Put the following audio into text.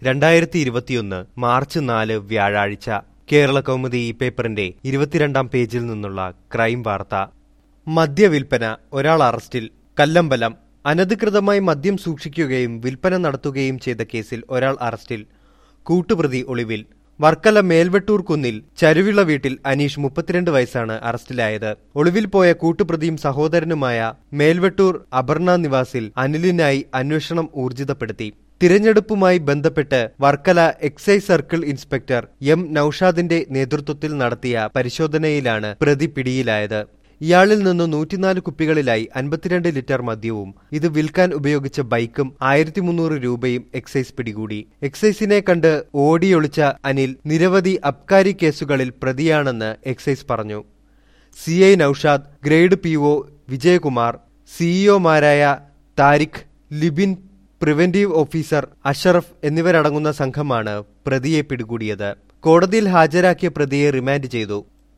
രണ്ടായിരത്തി ഇരുപത്തിയൊന്ന് മാർച്ച് നാല് വ്യാഴാഴ്ച കേരള കൗമുദി ഈ പേപ്പറിന്റെ ഇരുപത്തിരണ്ടാം പേജിൽ നിന്നുള്ള ക്രൈം വാർത്ത മദ്യവിൽപ്പന ഒരാൾ അറസ്റ്റിൽ കല്ലമ്പലം അനധികൃതമായി മദ്യം സൂക്ഷിക്കുകയും വിൽപ്പന നടത്തുകയും ചെയ്ത കേസിൽ ഒരാൾ അറസ്റ്റിൽ കൂട്ടുപ്രതി ഒളിവിൽ വർക്കല മേൽവെട്ടൂർ കുന്നിൽ ചരുവിള വീട്ടിൽ അനീഷ് മുപ്പത്തിരണ്ട് വയസ്സാണ് അറസ്റ്റിലായത് ഒളിവിൽ പോയ കൂട്ടുപ്രതിയും സഹോദരനുമായ മേൽവെട്ടൂർ അപർണ നിവാസിൽ അനിലിനായി അന്വേഷണം ഊർജിതപ്പെടുത്തി തിരഞ്ഞെടുപ്പുമായി ബന്ധപ്പെട്ട് Varkala excise circle inspector M നൌഷാദിന്റെ നേതൃത്വത്തിൽ നടത്തിയ പരിശോധനയിലാണ് പ്രതി പിടിയിലായത് ഇയാളിൽ നിന്ന് നൂറ്റിനാല് കുപ്പികളിലായി അൻപത്തിരണ്ട് ലിറ്റർ മദ്യവും ഇത് വിൽക്കാൻ ഉപയോഗിച്ച ബൈക്കും ആയിരത്തി മുന്നൂറ് രൂപയും എക്സൈസ് പിടികൂടി എക്സൈസിനെ കണ്ട് ഓടിയൊളിച്ച അനിൽ നിരവധി അബ്കാരി കേസുകളിൽ പ്രതിയാണെന്ന് എക്സൈസ് പറഞ്ഞു C I Noushad grade P O Vijayakumar സിഇഒമാരായ താരിഖ് ലിബിൻ പ്രിവന്റീവ് ഓഫീസർ അഷറഫ് എന്നിവരടങ്ങുന്ന സംഘമാണ് പ്രതിയെ പിടികൂടിയത് കോടതിയിൽ ഹാജരാക്കിയ പ്രതിയെ റിമാൻഡ് ചെയ്തു